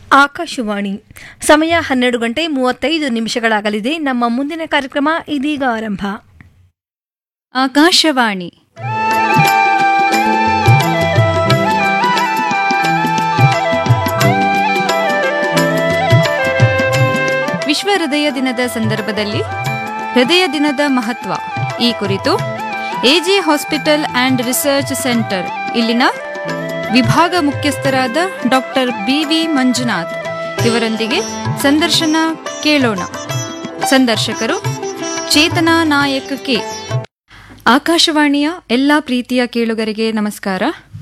ಆಕಾಶವಾಣಿ ಸಮಯ ಹನ್ನೆರಡು ಗಂಟೆ ಮೂವತ್ತೈದು ನಿಮಿಷಗಳಾಗಲಿದೆ ನಮ್ಮ ಮುಂದಿನ ಕಾರ್ಯಕ್ರಮ ಇದೀಗ ಆರಂಭ ಆಕಾಶವಾಣಿ ವಿಶ್ವ ಹೃದಯ ದಿನದ ಸಂದರ್ಭದಲ್ಲಿ ಹೃದಯ ದಿನದ ಮಹತ್ವ ಈ ಕುರಿತು AJ hospital and research centre ಇಲ್ಲಿನ ವಿಭಾಗ ಮುಖ್ಯಸ್ಥರಾದ ಡಾಕ್ಟರ್ ಬಿ ವಿ ಮಂಜುನಾಥ್ ಇವರೊಂದಿಗೆ ಸಂದರ್ಶನ ಕೇಳೋಣ ಸಂದರ್ಶಕರು ಚೇತನಾ ನಾಯಕ್ ಕೆ ಆಕಾಶವಾಣಿಯ ಎಲ್ಲ ಪ್ರೀತಿಯ ಕೇಳುಗರಿಗೆ ನಮಸ್ಕಾರ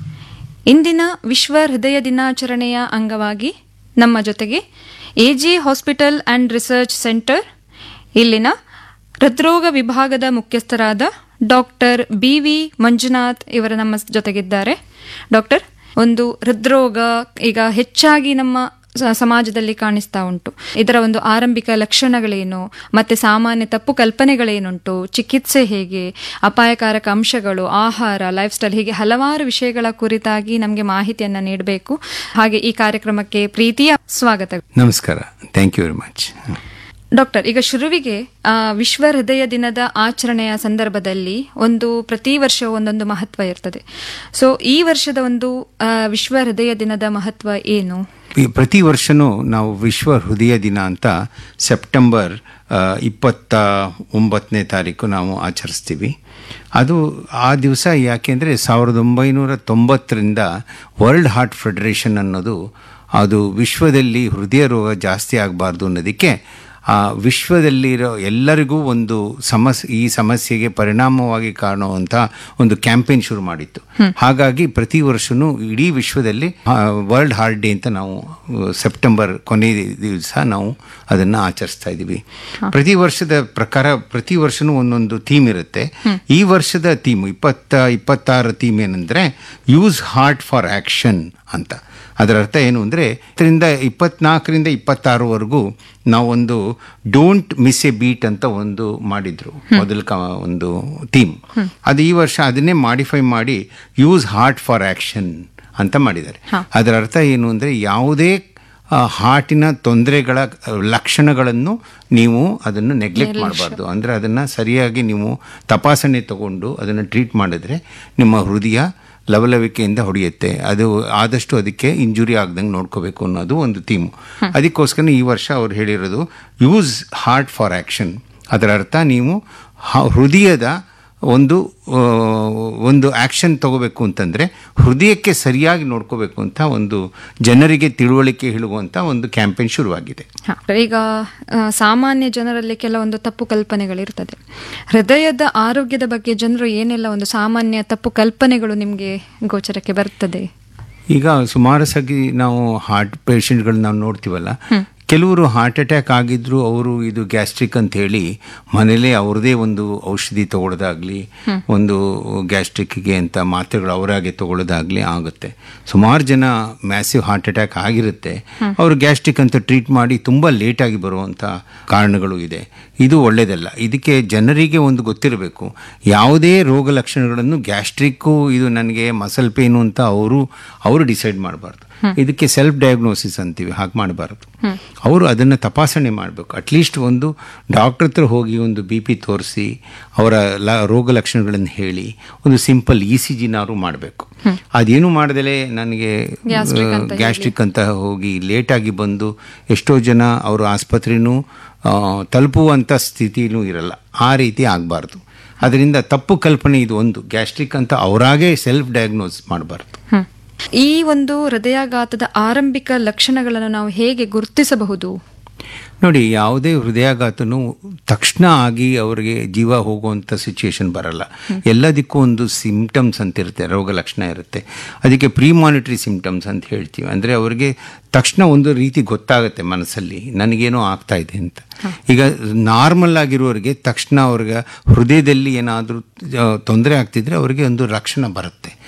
ಇಂದಿನ ವಿಶ್ವ ಹೃದಯ ದಿನಾಚರಣೆಯ ಅಂಗವಾಗಿ ನಮ್ಮ ಜೊತೆಗೆ AJ hospital and research centre ಇಲ್ಲಿನ ಹೃದ್ರೋಗ ವಿಭಾಗದ ಮುಖ್ಯಸ್ಥರಾದ ಡಾಕ್ಟರ್ ಬಿ ವಿ ಮಂಜುನಾಥ್ ಇವರ ನಮ್ಮ ಜೊತೆಗಿದ್ದಾರೆ ಡಾಕ್ಟರ್ ಒಂದು ಹೃದ್ರೋಗ ಈಗ ಹೆಚ್ಚಾಗಿ ನಮ್ಮ ಸ- ಸಮಾಜದಲ್ಲಿ ಕಾಣಿಸ್ತಾ ಉಂಟು ಇದರ ಒಂದು ಆರಂಭಿಕ ಲಕ್ಷಣಗಳೇನು ಮತ್ತೆ ಸಾಮಾನ್ಯ ತಪ್ಪು ಕಲ್ಪನೆಗಳೇನುಂಟು ಚಿಕಿತ್ಸೆ ಹೇಗೆ ಅಪಾಯಕಾರಕ ಅಂಶಗಳು ಆಹಾರ ಲೈಫ್ ಸ್ಟೈಲ್ ಹೀಗೆ ಹಲವಾರು ವಿಷಯಗಳ ಕುರಿತಾಗಿ ನಮಗೆ ಮಾಹಿತಿಯನ್ನ ನೀಡಬೇಕು ಹಾಗೆ ಈ ಕಾರ್ಯಕ್ರಮಕ್ಕೆ ಪ್ರೀತಿಯ ಸ್ವಾಗತ ನಮಸ್ಕಾರ thank you very much doctor ಈಗ ಶುರುವಿಗೆ ಆ, ವಿಶ್ವ ಹೃದಯ ದಿನದ ಆಚರಣೆಯ ಸಂದರ್ಭದಲ್ಲಿ ಒಂದು ಪ್ರತಿ ವರ್ಷ ಒಂದೊಂದು ಮಹತ್ವ ಇರ್ತದೆ ಸೊ ಈ ವರ್ಷದ ಒಂದು ಆ, ವಿಶ್ವ ಹೃದಯ ದಿನದ ಮಹತ್ವ ಏನು ಈ ಪ್ರತಿ ವರ್ಷನೂ ನಾವು ವಿಶ್ವ ಹೃದಯ ದಿನ ಅಂತ ಸೆಪ್ಟೆಂಬರ್ ಆ, ಇಪ್ಪತ್ತ ಒಂಬತ್ತನೇ ತಾರೀಕು ನಾವು ಆಚರಿಸ್ತೀವಿ ಅದು ಆ ದಿವಸ ಯಾಕೆಂದರೆ ಸಾವಿರದ ಒಂಬೈನೂರ ತೊಂಬತ್ತರಿಂದ ವರ್ಲ್ಡ್ ಹಾರ್ಟ್ ಫೆಡರೇಷನ್ ಅನ್ನೋದು ಅದು ವಿಶ್ವದಲ್ಲಿ ಹೃದಯ ರೋಗ ಜಾಸ್ತಿ ಆಗಬಾರ್ದು ಅನ್ನೋದಕ್ಕೆ ಆ ವಿಶ್ವದಲ್ಲಿರೋ ಎಲ್ಲರಿಗೂ ಒಂದು ಸಮಸ್ಯೆ ಈ ಸಮಸ್ಯೆಗೆ ಪರಿಣಾಮವಾಗಿ ಕಾಣುವಂಥ ಒಂದು ಕ್ಯಾಂಪೇನ್ ಶುರು ಮಾಡಿತ್ತು ಹಾಗಾಗಿ ಪ್ರತಿ ವರ್ಷನೂ ಇಡೀ ವಿಶ್ವದಲ್ಲಿ ವರ್ಲ್ಡ್ ಹಾರ್ಟ್ ಡೇ ಅಂತ ನಾವು ಆ, ಸೆಪ್ಟೆಂಬರ್ ಕೊನೆ ದಿವಸ ನಾವು ಅದನ್ನು ಆಚರಿಸ್ತಾ ಇದ್ದೀವಿ ಪ್ರತಿ ವರ್ಷದ ಪ್ರಕಾರ ಪ್ರತಿ ವರ್ಷನೂ ಒಂದೊಂದು ಥೀಮ್ ಇರುತ್ತೆ ಈ ವರ್ಷದ ಥೀಮ್ ಇಪ್ಪತ್ತ ಇಪ್ಪತ್ತಾರ ಥೀಮ್ ಏನಂದ್ರೆ ಯೂಸ್ ಹಾರ್ಟ್ ಫಾರ್ ಆಕ್ಷನ್ ಅಂತ ಅದರ ಅರ್ಥ ಏನು ಅಂದರೆ ಇದರಿಂದ ಇಪ್ಪತ್ನಾಲ್ಕರಿಂದ ಇಪ್ಪತ್ತಾರವರೆಗೂ ನಾವೊಂದು ಡೋಂಟ್ ಮಿಸ್ ಎ ಬೀಟ್ ಅಂತ ಒಂದು ಮಾಡಿದ್ರು ಮೊದಲ ಕ ಒಂದು ಥೀಮ್ ಅದು ಈ ವರ್ಷ ಅದನ್ನೇ ಮಾಡಿಫೈ ಮಾಡಿ ಯೂಸ್ ಹಾರ್ಟ್ ಫಾರ್ ಆಕ್ಷನ್ ಅಂತ ಮಾಡಿದ್ದಾರೆ ಅದರ ಅರ್ಥ ಏನು ಅಂದರೆ ಯಾವುದೇ ಆ, ಹಾರ್ಟಿನ ತೊಂದರೆಗಳ ಲಕ್ಷಣಗಳನ್ನು ನೀವು ಅದನ್ನು ನೆಗ್ಲೆಕ್ಟ್ ಮಾಡಬಾರ್ದು ಅಂದರೆ ಅದನ್ನು ಸರಿಯಾಗಿ ನೀವು ತಪಾಸಣೆ ತಗೊಂಡು ಅದನ್ನು ಟ್ರೀಟ್ ಮಾಡಿದ್ರೆ ನಿಮ್ಮ ಹೃದಯ ಲವಲವಿಕೆಯಿಂದ ಹೊಡೆಯುತ್ತೆ ಅದು ಆದಷ್ಟು ಅದಕ್ಕೆ ಇಂಜುರಿ ಆಗ್ದಂಗೆ ನೋಡ್ಕೋಬೇಕು ಅನ್ನೋದು ಒಂದು ಥೀಮು ಅದಕ್ಕೋಸ್ಕರ ಈ ವರ್ಷ ಅವ್ರು ಹೇಳಿರೋದು ಯೂಸ್ ಹಾರ್ಟ್ ಫಾರ್ ಆ್ಯಕ್ಷನ್ ಅದರ ಅರ್ಥ ನೀವು ಹ- ಹೃದಯದ ಒಂದು ಆ, ಒಂದು ಆ್ಯಕ್ಷನ್ ತಗೋಬೇಕು ಅಂತಂದರೆ ಹೃದಯಕ್ಕೆ ಸರಿಯಾಗಿ ನೋಡ್ಕೋಬೇಕು ಅಂತ ಒಂದು ಜನರಿಗೆ ತಿಳುವಳಿಕೆ ಹೇಳುವಂಥ ಒಂದು ಕ್ಯಾಂಪೇನ್ ಶುರುವಾಗಿದೆ ಹ, ಈಗ ಆ, ಸಾಮಾನ್ಯ ಜನರಲ್ಲಿ ಕೆಲವೊಂದು ತಪ್ಪು ಕಲ್ಪನೆಗಳಿರ್ತದೆ ಹೃದಯದ ಆರೋಗ್ಯದ ಬಗ್ಗೆ ಜನರು ಏನೆಲ್ಲ ಒಂದು ಸಾಮಾನ್ಯ ತಪ್ಪು ಕಲ್ಪನೆಗಳು ನಿಮಗೆ ಗೋಚರಕ್ಕೆ ಬರ್ತದೆ ಈಗ ಸುಮಾರು ಸಗಿ ನಾವು ಹಾರ್ಟ್ ಪೇಷಂಟ್ಗಳು ನಾವು ನೋಡ್ತೀವಲ್ಲ ಕೆಲವರು ಹಾರ್ಟ್ ಅಟ್ಯಾಕ್ ಆಗಿದ್ರು ಅವರು ಇದು ಗ್ಯಾಸ್ಟ್ರಿಕ್ ಅಂತ ಹೇಳಿ ಮನೇಲೇ ಅವ್ರದೇ ಒಂದು ಔಷಧಿ ತಗೊಳ್ಳೋದಾಗ್ಲಿ ಒಂದು ಗ್ಯಾಸ್ಟ್ರಿಕ್ಗೆ ಅಂತ ಮಾತ್ರೆಗಳು ಅವರಾಗೆ ತಗೊಳ್ಳೋದಾಗ್ಲಿ ಆಗುತ್ತೆ ಸುಮಾರು ಜನ ಮ್ಯಾಸಿವ್ ಹಾರ್ಟ್ ಅಟ್ಯಾಕ್ ಆಗಿರುತ್ತೆ ಅವರು ಗ್ಯಾಸ್ಟ್ರಿಕ್ ಅಂತ ಟ್ರೀಟ್ ಮಾಡಿ ತುಂಬ ಲೇಟಾಗಿ ಬರುವಂಥ ಕಾರಣಗಳು ಇದೆ ಇದು ಒಳ್ಳೆಯದಲ್ಲ ಇದಕ್ಕೆ ಜನರಿಗೆ ಒಂದು ಗೊತ್ತಿರಬೇಕು ಯಾವುದೇ ರೋಗ ಲಕ್ಷಣಗಳನ್ನು ಗ್ಯಾಸ್ಟ್ರಿಕ್ಕು ಇದು ನನಗೆ ಮಸಲ್ ಪೇನು ಅಂತ ಅವರು ಅವರು ಡಿಸೈಡ್ ಮಾಡಬಾರ್ದು ಇದಕ್ಕೆ ಸೆಲ್ಫ್ ಡಯಾಗ್ನೋಸಿಸ್ ಅಂತೀವಿ ಹಾಗೆ ಮಾಡಬಾರ್ದು ಅವರು ಅದನ್ನು ತಪಾಸಣೆ ಮಾಡಬೇಕು ಅಟ್ಲೀಸ್ಟ್ ಒಂದು ಡಾಕ್ಟರ್ ಹತ್ರ ಹೋಗಿ ಒಂದು ಬಿ ಪಿ ತೋರಿಸಿ ಅವರ ಲ ರೋಗ ಲಕ್ಷಣಗಳನ್ನು ಹೇಳಿ ಒಂದು ಸಿಂಪಲ್ ಇ ಸಿ ಜಿನಾರು ಮಾಡಬೇಕು ಅದೇನು ಮಾಡದಲೇ ನನಗೆ ಗ್ಯಾಸ್ಟ್ರಿಕ್ ಅಂತ ಹೋಗಿ ಲೇಟಾಗಿ ಬಂದು ಎಷ್ಟೋ ಜನ ಅವರು ಆಸ್ಪತ್ರೆನೂ ಆ, ತಲುಪುವಂಥ ಸ್ಥಿತಿನೂ ಇರಲ್ಲ ಆ ರೀತಿ ಆಗಬಾರ್ದು ಅದರಿಂದ ತಪ್ಪು ಕಲ್ಪನೆ ಇದು ಒಂದು ಗ್ಯಾಸ್ಟ್ರಿಕ್ ಅಂತ ಅವರಾಗೇ ಸೆಲ್ಫ್ ಡಯಾಗ್ನೋಸ್ ಮಾಡಬಾರ್ದು ಹ್ಮ್. ಈ ಒಂದು ಹೃದಯಾಘಾತದ ಆರಂಭಿಕ ಲಕ್ಷಣಗಳನ್ನು ನಾವು ಹೇಗೆ ಗುರುತಿಸಬಹುದು ನೋಡಿ ಯಾವುದೇ ಹೃದಯಾಘಾತನೂ ತಕ್ಷಣ ಆಗಿ ಅವರಿಗೆ ಜೀವ ಹೋಗುವಂಥ ಸಿಚುಯೇಷನ್ ಬರಲ್ಲ ಎಲ್ಲದಕ್ಕೂ ಒಂದು ಸಿಂಪ್ಟಮ್ಸ್ ಅಂತ ಇರುತ್ತೆ ರೋಗ ಲಕ್ಷಣ ಇರುತ್ತೆ ಅದಕ್ಕೆ ಪ್ರೀ ಮಾನಿಟರಿ ಸಿಂಪ್ಟಮ್ಸ್ ಅಂತ ಹೇಳ್ತೀವಿ ಅಂದರೆ ಅವರಿಗೆ ತಕ್ಷಣ ಒಂದು ರೀತಿ ಗೊತ್ತಾಗುತ್ತೆ ಮನಸ್ಸಲ್ಲಿ ನನಗೇನೋ ಆಗ್ತಾ ಇದೆ ಅಂತ ಈಗ ನಾರ್ಮಲ್ ಆಗಿರೋರಿಗೆ ತಕ್ಷಣ ಅವ್ರಿಗೆ ಹೃದಯದಲ್ಲಿ ಏನಾದರೂ ತೊಂದರೆ ಆಗ್ತಿದ್ರೆ ಅವರಿಗೆ ಒಂದು ಲಕ್ಷಣ ಬರುತ್ತೆ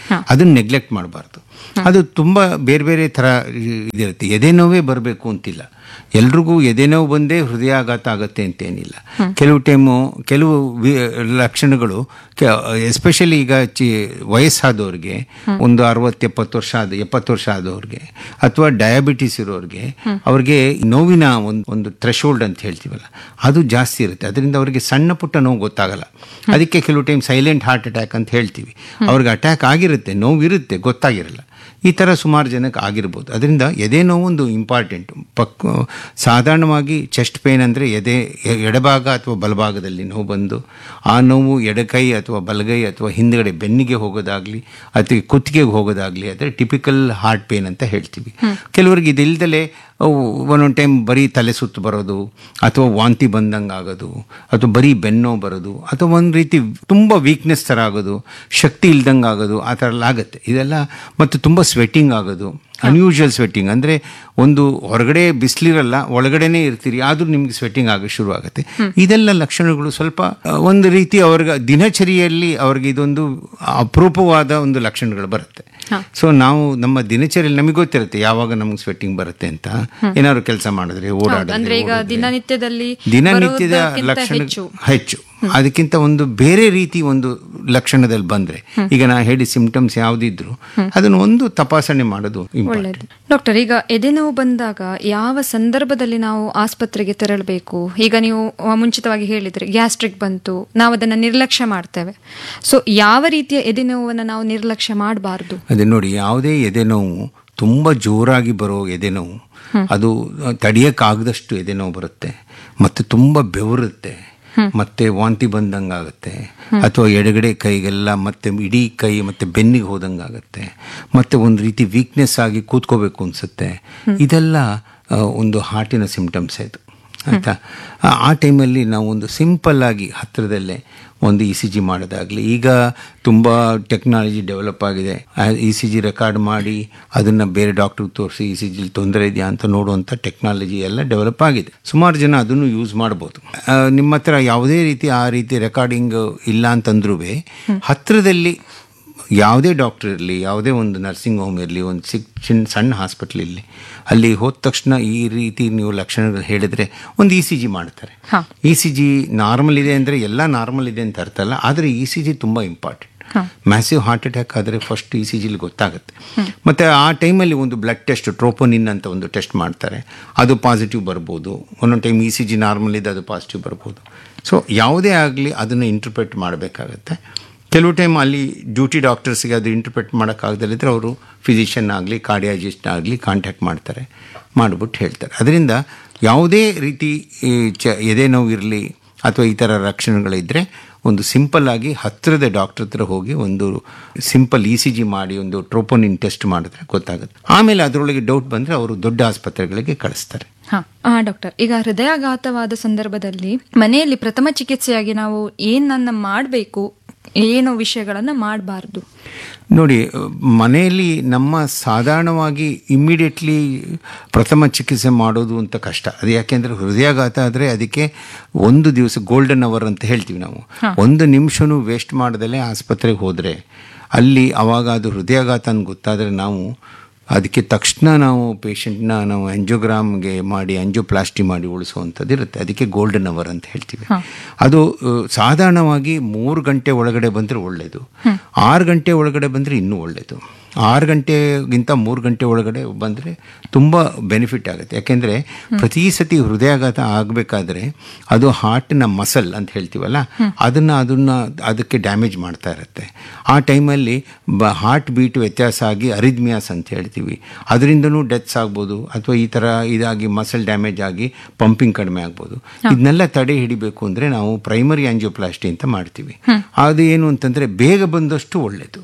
ಅದನ್ನ ನೆಗ್ಲೆಕ್ಟ್ ಮಾಡಬಾರ್ದು ಅದು ತುಂಬ ಬೇರೆ ಬೇರೆ ಥರ ಇದಿರುತ್ತೆ ಎದೆ ನೋವೇ ಬರಬೇಕು ಅಂತಿಲ್ಲ ಎಲ್ರಿಗೂ ಎದೆ ನೋವು ಬಂದೇ ಹೃದಯಾಘಾತ ಆಗತ್ತೆ ಅಂತೇನಿಲ್ಲ ಕೆಲವು ಟೈಮು ಕೆಲವು ವಿ- ಲಕ್ಷಣಗಳು ಎಸ್ಪೆಷಲಿ ಈಗ ಚಿ ವಯಸ್ಸಾದವ್ರಿಗೆ ಒಂದು ಅರವತ್ತು ಎಪ್ಪತ್ತು ವರ್ಷ ಆದ ಎಪ್ಪತ್ತು ವರ್ಷ ಆದವ್ರಿಗೆ ಅಥವಾ ಡಯಾಬಿಟಿಸ್ ಇರೋರಿಗೆ ಅವ್ರಿಗೆ ನೋವಿನ ಒಂದು ಒಂದು ಥ್ರೆಶೋಲ್ಡ್ ಅಂತ ಹೇಳ್ತೀವಲ್ಲ ಅದು ಜಾಸ್ತಿ ಇರುತ್ತೆ ಅದರಿಂದ ಅವರಿಗೆ ಸಣ್ಣ ಪುಟ್ಟ ನೋವು ಗೊತ್ತಾಗಲ್ಲ ಅದಕ್ಕೆ ಕೆಲವು ಟೈಮ್ ಸೈಲೆಂಟ್ ಹಾರ್ಟ್ ಅಟ್ಯಾಕ್ ಅಂತ ಹೇಳ್ತೀವಿ ಅವ್ರಿಗೆ ಅಟ್ಯಾಕ್ ಆಗಿರುತ್ತೆ ನೋವು ಇರುತ್ತೆ ಗೊತ್ತಾಗಿರಲ್ಲ ಈ ಥರ ಸುಮಾರು ಜನಕ್ಕೆ ಆಗಿರ್ಬೋದು ಅದರಿಂದ ಎದೆ ನೋವು ಒಂದು ಇಂಪಾರ್ಟೆಂಟ್ ಪಕ್ ಸಾಧಾರಣವಾಗಿ ಚೆಸ್ಟ್ ಪೇನ್ ಅಂದರೆ ಎದೆ ಎ- ಎಡಭಾಗ ಅಥವಾ ಬಲಭಾಗದಲ್ಲಿ ನೋವು ಬಂದು ಆ ನೋವು ಎಡಕೈ ಅಥವಾ ಬಲಗೈ ಅಥವಾ ಹಿಂದ್ಗಡೆ ಬೆನ್ನಿಗೆ ಹೋಗೋದಾಗ್ಲಿ ಅಥವಾ ಕುತ್ತಿಗೆಗೆ ಹೋಗೋದಾಗ್ಲಿ ಅಂದರೆ ಟಿಪಿಕಲ್ ಹಾರ್ಟ್ ಪೇನ್ ಅಂತ ಹೇಳ್ತೀವಿ ಕೆಲವರಿಗೆ ಇದಿಲ್ದಲೇ ಅವು ಒಂದೊಂದು ಟೈಮ್ ಬರೀ ತಲೆ ಸುತ್ತು ಬರೋದು ಅಥವಾ ವಾಂತಿ ಬಂದಂಗೆ ಆಗೋದು ಅಥವಾ ಬರೀ ಬೆನ್ನೋ ಬರೋದು ಅಥವಾ ಒಂದು ರೀತಿ ತುಂಬ ವೀಕ್ನೆಸ್ ಥರ ಆಗೋದು ಶಕ್ತಿ ಇಲ್ದಂಗೆ ಆಗೋದು ಆ ಥರ ಎಲ್ಲ ಆಗುತ್ತೆ ಇದೆಲ್ಲ ಮತ್ತು ತುಂಬ ಸ್ವೆಟ್ಟಿಂಗ್ ಆಗೋದು ಅನ್ಯೂಶುವಲ್ ಸ್ವೆಟ್ಟಿಂಗ್ ಅಂದರೆ ಒಂದು ಹೊರಗಡೆ ಬಿಸಿಲಿರಲ್ಲ ಒಳಗಡೆನೇ ಇರ್ತೀರಿ ಆದರೂ ನಿಮ್ಗೆ ಸ್ವೆಟ್ಟಿಂಗ್ ಆಗೋ ಶುರು ಆಗುತ್ತೆ ಇದೆಲ್ಲ ಲಕ್ಷಣಗಳು ಸ್ವಲ್ಪ ಆ, ಒಂದು ರೀತಿ ಅವ್ರಿಗೆ ದಿನಚರಿಯಲ್ಲಿ ಅವ್ರಿಗೆ ಇದೊಂದು ಅಪರೂಪವಾದ ಒಂದು ಲಕ್ಷಣಗಳು ಬರುತ್ತೆ ಸೊ ನಾವು ನಮ್ಮ ದಿನಚರಿಯಲ್ಲಿ ನಮಗೆ ಗೊತ್ತಿರುತ್ತೆ ಯಾವಾಗ ನಮ್ಗೆ ಸ್ವೆಟ್ಟಿಂಗ್ ಬರುತ್ತೆ ಅಂತ ಏನಾದ್ರು ಕೆಲಸ ಮಾಡಿದ್ರೆ ಓಡಾಡಿದ್ರೆ ಅಂದ್ರೆ ಈಗ ಓಡಿದ್ರೆ. ದಿನನಿತ್ಯದಲ್ಲಿ ದಿನನಿತ್ಯದ ಬರೋದಕ್ಕಿಂತ ಲಕ್ಷಣ ಹೆಚ್ಚು ಹೆಚ್ಚು ಅದಕ್ಕಿಂತ ಒಂದು ಬೇರೆ ರೀತಿ ಒಂದು ಲಕ್ಷಣದಲ್ಲಿ ಬಂದ್ರೆ ಈಗ ನಾ ಹೇಳಿ ಸಿಂಪ್ಟಮ್ಸ್ ಯಾವ್ದಿದ್ರು ಅದನ್ನು ಒಂದು ತಪಾಸಣೆ ಮಾಡೋದು important. ಒಳ್ಳೆಯದು ಡಾಕ್ಟರ್ ಈಗ ಎದೆನೋವು ಬಂದಾಗ ಯಾವ ಸಂದರ್ಭದಲ್ಲಿ ನಾವು ಆಸ್ಪತ್ರೆಗೆ ತೆರಳಬೇಕು ಈಗ ನೀವು ಆ, ಮುಂಚಿತವಾಗಿ ಹೇಳಿದ್ರೆ ಗ್ಯಾಸ್ಟ್ರಿಕ್ ಬಂತು ನಾವು ಅದನ್ನ ನಿರ್ಲಕ್ಷ್ಯ ಮಾಡ್ತೇವೆ ಸೊ ಯಾವ ರೀತಿಯ ಎದೆನೋವನ್ನು ನಾವು ನಿರ್ಲಕ್ಷ್ಯ ಮಾಡಬಾರ್ದು ಅದೇ ನೋಡಿ ಯಾವುದೇ ಎದೆ ನೋವು ತುಂಬ ಜೋರಾಗಿ ಬರೋ ಎದೆ ನೋವು ಅದು ತಡಿಯಕ್ಕಾಗದಷ್ಟು ಎದೆ ನೋವು ಬರುತ್ತೆ ಮತ್ತು ತುಂಬ ಬೆವರುತ್ತೆ ಮತ್ತೆ ವಾಂತಿ ಬಂದಂಗೆ ಆಗುತ್ತೆ ಅಥವಾ ಎಡಗಡೆ ಕೈಗೆಲ್ಲ ಮತ್ತೆ ಇಡೀ ಕೈ ಮತ್ತೆ ಬೆನ್ನಿಗೆ ಹೋದಂಗೆ ಆಗುತ್ತೆ ಮತ್ತೆ ಒಂದು ರೀತಿ ವೀಕ್ನೆಸ್ ಆಗಿ ಕೂತ್ಕೋಬೇಕು ಅನ್ಸುತ್ತೆ ಇದೆಲ್ಲ ಆ, ಒಂದು ಹಾರ್ಟಿನ ಸಿಂಪ್ಟಮ್ಸ್ ಇದು ಆಯಿತಾ ಆ ಟೈಮಲ್ಲಿ ನಾವು ಒಂದು ಸಿಂಪಲ್ ಆಗಿ ಹತ್ತಿರದಲ್ಲೇ ಒಂದು ಇ ಸಿ ಜಿ ಮಾಡೋದಾಗಲಿ ಈಗ ತುಂಬ ಟೆಕ್ನಾಲಜಿ ಡೆವಲಪ್ ಆಗಿದೆ ಇ ಸಿ ಜಿ ರೆಕಾರ್ಡ್ ಮಾಡಿ ಅದನ್ನು ಬೇರೆ ಡಾಕ್ಟ್ರಿಗೆ ತೋರಿಸಿ ಇ ಸಿ ಜಿಲಿ ತೊಂದರೆ ಇದೆಯಾ ಅಂತ ನೋಡುವಂಥ ಟೆಕ್ನಾಲಜಿ ಎಲ್ಲ ಡೆವಲಪ್ ಆಗಿದೆ ಸುಮಾರು ಜನ ಅದನ್ನು ಯೂಸ್ ಮಾಡ್ಬೋದು ಆ, ನಿಮ್ಮ ಹತ್ರ ಯಾವುದೇ ರೀತಿ ಆ ರೀತಿ ರೆಕಾರ್ಡಿಂಗ್ ಇಲ್ಲ ಅಂತಂದ್ರೂ ಹತ್ತಿರದಲ್ಲಿ ಯಾವುದೇ ಡಾಕ್ಟರ್ ಇರಲಿ ಯಾವುದೇ ಒಂದು ನರ್ಸಿಂಗ್ ಹೋಮ್ ಇರಲಿ ಒಂದು ಸಿಕ್ ಚಿನ್ ಸಣ್ಣ ಹಾಸ್ಪಿಟ್ಲ್ ಇರಲಿ ಅಲ್ಲಿ ಹೋದ ತಕ್ಷಣ ಈ ರೀತಿ ನೀವು ಲಕ್ಷಣಗಳು ಹೇಳಿದ್ರೆ ಒಂದು ಇ ಸಿ ಜಿ ಮಾಡ್ತಾರೆ ಹಾ. ಇ ಸಿ ಜಿ ನಾರ್ಮಲ್ ಇದೆ ಅಂದರೆ ಎಲ್ಲ ನಾರ್ಮಲ್ ಇದೆ ಅಂತ ಅರ್ಥ ಅಲ್ಲ ಆದರೆ ಇ ಸಿ ಜಿ ತುಂಬ ಇಂಪಾರ್ಟೆಂಟ್ ಮ್ಯಾಸಿವ್ ಹಾರ್ಟ್ ಅಟ್ಯಾಕ್ ಆದರೆ ಫಸ್ಟ್ ಇ ಸಿ ಜಿಲಿ ಗೊತ್ತಾಗುತ್ತೆ ಮತ್ತು ಆ ಟೈಮಲ್ಲಿ ಒಂದು ಬ್ಲಡ್ ಟೆಸ್ಟ್ ಟ್ರೋಪೋನಿನ್ ಅಂತ ಒಂದು ಟೆಸ್ಟ್ ಮಾಡ್ತಾರೆ ಅದು ಪಾಸಿಟಿವ್ ಬರ್ಬೋದು ಒಂದೊಂದು time E C G normal ಇದೆ ಅದು ಪಾಸಿಟಿವ್ ಬರ್ಬೋದು ಸೊ ಯಾವುದೇ ಆಗಲಿ ಅದನ್ನು ಇಂಟರ್ಪ್ರೆಟ್ ಮಾಡಬೇಕಾಗತ್ತೆ ಕೆಲವು ಟೈಮ್ ಅಲ್ಲಿ ಡ್ಯೂಟಿ ಡಾಕ್ಟರ್ಸ್ಗೆ ಅದು ಇಂಟರ್ಪ್ರೆಟ್ ಮಾಡೋಕ್ಕಾಗದಲ್ಲಿದ್ದರೆ ಅವರು ಫಿಸಿಷಿಯನ್ ಆಗಲಿ ಕಾರ್ಡಿಯಾಲಜಿಸ್ಟ್ ಆಗಲಿ ಕಾಂಟ್ಯಾಕ್ಟ್ ಮಾಡ್ತಾರೆ ಮಾಡಿಬಿಟ್ಟು ಹೇಳ್ತಾರೆ ಅದರಿಂದ ಯಾವುದೇ ರೀತಿ ಈ ಚ ಎದೆ ನೋವು ಇರಲಿ ಅಥವಾ ಈ ಥರ ಲಕ್ಷಣಗಳಿದ್ದರೆ ಒಂದು ಸಿಂಪಲ್ ಆಗಿ ಹತ್ತಿರದ ಡಾಕ್ಟರ್ ಹತ್ರ ಹೋಗಿ ಒಂದು ಸಿಂಪಲ್ ಇ ಸಿ ಜಿ ಮಾಡಿ ಒಂದು ಟ್ರೋಪೋನಿನ್ ಟೆಸ್ಟ್ ಮಾಡಿದ್ರೆ ಗೊತ್ತಾಗುತ್ತೆ ಆಮೇಲೆ ಅದರೊಳಗೆ ಡೌಟ್ ಬಂದರೆ ಅವರು ದೊಡ್ಡ ಆಸ್ಪತ್ರೆಗಳಿಗೆ ಕಳಿಸ್ತಾರೆ ಹಾ ಆ, ಡಾಕ್ಟರ್ ಈಗ ಹೃದಯಾಘಾತವಾದ ಸಂದರ್ಭದಲ್ಲಿ ಮನೆಯಲ್ಲಿ ಪ್ರಥಮ ಚಿಕಿತ್ಸೆಯಾಗಿ ನಾವು ಏನನ್ನ ಮಾಡಬೇಕು ಏನು ವಿಷಯಗಳನ್ನ ಮಾಡಬಾರ್ದು ನೋಡಿ ಮನೆಯಲ್ಲಿ ನಮ್ಮ ಸಾಧಾರಣವಾಗಿ ಇಮ್ಮಿಡಿಯೇಟ್ಲಿ ಪ್ರಥಮ ಚಿಕಿತ್ಸೆ ಮಾಡೋದು ಅಂತ ಕಷ್ಟ ಅದು ಯಾಕೆಂದರೆ ಹೃದಯಾಘಾತ ಆದರೆ ಅದಕ್ಕೆ ಒಂದು ದಿವಸ ಗೋಲ್ಡನ್ ಅವರ್ ಅಂತ ಹೇಳ್ತೀವಿ ನಾವು ಒಂದು ನಿಮಿಷನೂ ವೇಸ್ಟ್ ಮಾಡ್ದಲೇ ಆಸ್ಪತ್ರೆಗೆ ಹೋದರೆ ಅಲ್ಲಿ ಅವಾಗ ಅದು ಹೃದಯಾಘಾತ ಅಂತ ಗೊತ್ತಾದರೆ ನಾವು ಅದಕ್ಕೆ ತಕ್ಷಣ ನಾವು ಪೇಷಂಟ್ನ ನಾವು ಆಂಜಿಯೋಗ್ರಾಮ್ಗೆ ಮಾಡಿ ಆಂಜಿಯೋಪ್ಲಾಸ್ಟಿ ಮಾಡಿ ಉಳಿಸುವಂಥದ್ದು ಇರುತ್ತೆ ಅದಕ್ಕೆ ಗೋಲ್ಡನ್ ಅವರ್ ಅಂತ ಹೇಳ್ತೀವಿ ಅದು ಆ, ಸಾಧಾರಣವಾಗಿ ಮೂರು ಗಂಟೆ ಒಳಗಡೆ ಬಂದರೆ ಒಳ್ಳೆಯದು ಆರು ಗಂಟೆ ಒಳಗಡೆ ಬಂದರೆ ಇನ್ನೂ ಒಳ್ಳೆಯದು ಆರು ಗಂಟೆಗಿಂತ ಮೂರು ಗಂಟೆ ಒಳಗಡೆ ಬಂದರೆ ತುಂಬ ಬೆನಿಫಿಟ್ ಆಗುತ್ತೆ ಯಾಕೆಂದರೆ ಪ್ರತಿ ಸತಿ ಹೃದಯಾಘಾತ ಆಗಬೇಕಾದ್ರೆ ಅದು ಹಾರ್ಟ್ನ ಮಸಲ್ ಅಂತ ಹೇಳ್ತೀವಲ್ಲ ಅದನ್ನು ಅದನ್ನು ಅದಕ್ಕೆ ಡ್ಯಾಮೇಜ್ ಮಾಡ್ತಾ ಇರುತ್ತೆ ಆ ಟೈಮಲ್ಲಿ ಬ ಹಾರ್ಟ್ ಬೀಟ್ ವ್ಯತ್ಯಾಸ ಆಗಿ ಅರಿದ್ಮಿಯಾಸ್ ಅಂತ ಹೇಳ್ತೀವಿ ಅದರಿಂದನೂ ಡೆತ್ಸ್ ಆಗ್ಬೋದು ಅಥವಾ ಈ ಥರ ಇದಾಗಿ ಮಸಲ್ ಡ್ಯಾಮೇಜ್ ಆಗಿ ಪಂಪಿಂಗ್ ಕಡಿಮೆ ಆಗ್ಬೋದು ಇದನ್ನೆಲ್ಲ ತಡೆ ಹಿಡಿಬೇಕು ಅಂದರೆ ನಾವು ಪ್ರೈಮರಿ ಆಂಜಿಯೋಪ್ಲಾಸ್ಟಿ ಅಂತ ಮಾಡ್ತೀವಿ ಅದು ಏನು ಅಂತಂದರೆ ಬೇಗ ಬಂದಷ್ಟು ಒಳ್ಳೆಯದು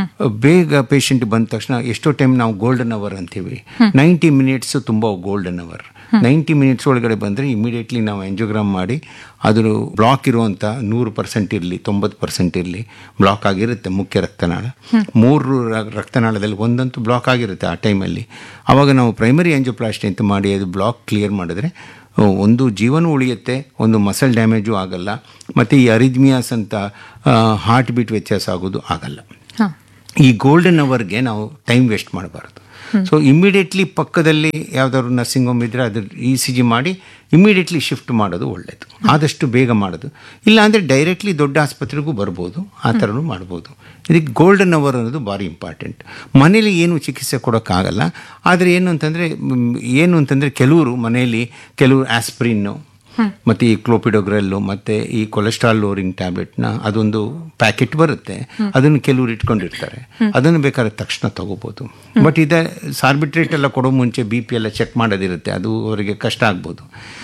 ಬೇಗ ಪೇಷಂಟ್ ಬಂದ ತಕ್ಷಣ ಎಷ್ಟೋ ಟೈಮ್ ನಾವು ಗೋಲ್ಡನ್ ಅವರ್ ಅಂತೀವಿ ನೈಂಟಿ ಮಿನಿಟ್ಸ್ ತುಂಬ ಗೋಲ್ಡನ್ ಅವರ್ ನೈಂಟಿ ಮಿನಿಟ್ಸ್ ಒಳಗಡೆ ಬಂದರೆ ಇಮಿಡಿಯೇಟ್ಲಿ ನಾವು ಎಂಜೋಗ್ರಾಮ್ ಮಾಡಿ ಅದ್ರ ಬ್ಲಾಕ್ ಇರುವಂಥ ನೂರು ಪರ್ಸೆಂಟ್ ಇರಲಿ ತೊಂಬತ್ತು ಪರ್ಸೆಂಟ್ ಇರಲಿ ಬ್ಲಾಕ್ ಆಗಿರುತ್ತೆ ಮುಖ್ಯ ರಕ್ತನಾಳ ಮೂರು ರ- ರಕ್ತನಾಳದಲ್ಲಿ ಒಂದಂತೂ ಬ್ಲಾಕ್ ಆಗಿರುತ್ತೆ ಆ ಟೈಮಲ್ಲಿ ಆವಾಗ ನಾವು ಪ್ರೈಮರಿ ಆಂಜಿಯೋಪ್ಲಾಸ್ಟಿ ಅಂತ ಮಾಡಿ ಅದು ಬ್ಲಾಕ್ ಕ್ಲಿಯರ್ ಮಾಡಿದ್ರೆ ಒಂದು ಜೀವನ ಉಳಿಯುತ್ತೆ ಒಂದು ಮಸಲ್ ಡ್ಯಾಮೇಜು ಆಗಲ್ಲ ಮತ್ತು ಈ ಅರಿದ್ಮಿಯಾಸ್ ಅಂತ ಹಾರ್ಟ್ ಬೀಟ್ ವ್ಯತ್ಯಾಸ ಆಗೋದು ಆಗಲ್ಲ ಹಾ ಈ ಗೋಲ್ಡನ್ ಅವರ್ಗೆ ನಾವು ಟೈಮ್ ವೇಸ್ಟ್ ಮಾಡಬಾರ್ದು ಸೊ ಇಮಿಡಿಯೇಟ್ಲಿ ಪಕ್ಕದಲ್ಲಿ ಯಾವ್ದಾದ್ರು ನರ್ಸಿಂಗ್ ಹೋಮ್ ಇದ್ದರೆ ಅದ್ರ ಇ ಸಿ ಜಿ ಮಾಡಿ ಇಮಿಡಿಯೇಟ್ಲಿ ಶಿಫ್ಟ್ ಮಾಡೋದು ಒಳ್ಳೆಯದು ಆದಷ್ಟು ಬೇಗ ಮಾಡೋದು ಇಲ್ಲ ಅಂದರೆ ಡೈರೆಕ್ಟ್ಲಿ ದೊಡ್ಡ ಆಸ್ಪತ್ರೆಗೂ ಬರ್ಬೋದು ಆ ಥರನೂ ಮಾಡ್ಬೋದು ಇದಕ್ಕೆ ಗೋಲ್ಡನ್ ಅವರ್ ಅನ್ನೋದು ಭಾರಿ ಇಂಪಾರ್ಟೆಂಟ್ ಮನೇಲಿ ಏನು ಚಿಕಿತ್ಸೆ ಕೊಡೋಕ್ಕಾಗಲ್ಲ ಆದರೆ ಏನು ಅಂತಂದರೆ ಏನು ಅಂತಂದರೆ ಕೆಲವರು ಮನೆಯಲ್ಲಿ ಕೆಲವರು ಆಸ್ಪ್ರಿನ್ನು ಮತ್ತು ಈ ಕ್ಲೋಪಿಡೋಗ್ರೆಲ್ಲು ಮತ್ತು ಈ ಕೊಲೆಸ್ಟ್ರಾಲ್ ಲೋರಿಂಗ್ ಟ್ಯಾಬ್ಲೆಟ್ನ ಅದೊಂದು ಪ್ಯಾಕೆಟ್ ಬರುತ್ತೆ ಅದನ್ನು ಕೆಲವರು ಇಟ್ಕೊಂಡಿರ್ತಾರೆ ಅದನ್ನು ಬೇಕಾದ್ರೆ ತಕ್ಷಣ ತಗೋಬೋದು ಬಟ್ ಇದೆ ಸಾರ್ಬಿಟ್ರೇಟ್ ಎಲ್ಲ ಕೊಡೋ ಮುಂಚೆ ಬಿ ಪಿ ಎಲ್ಲ ಚೆಕ್ ಮಾಡೋದಿರುತ್ತೆ ಅದು ಅವರಿಗೆ ಕಷ್ಟ ಆಗ್ಬೋದು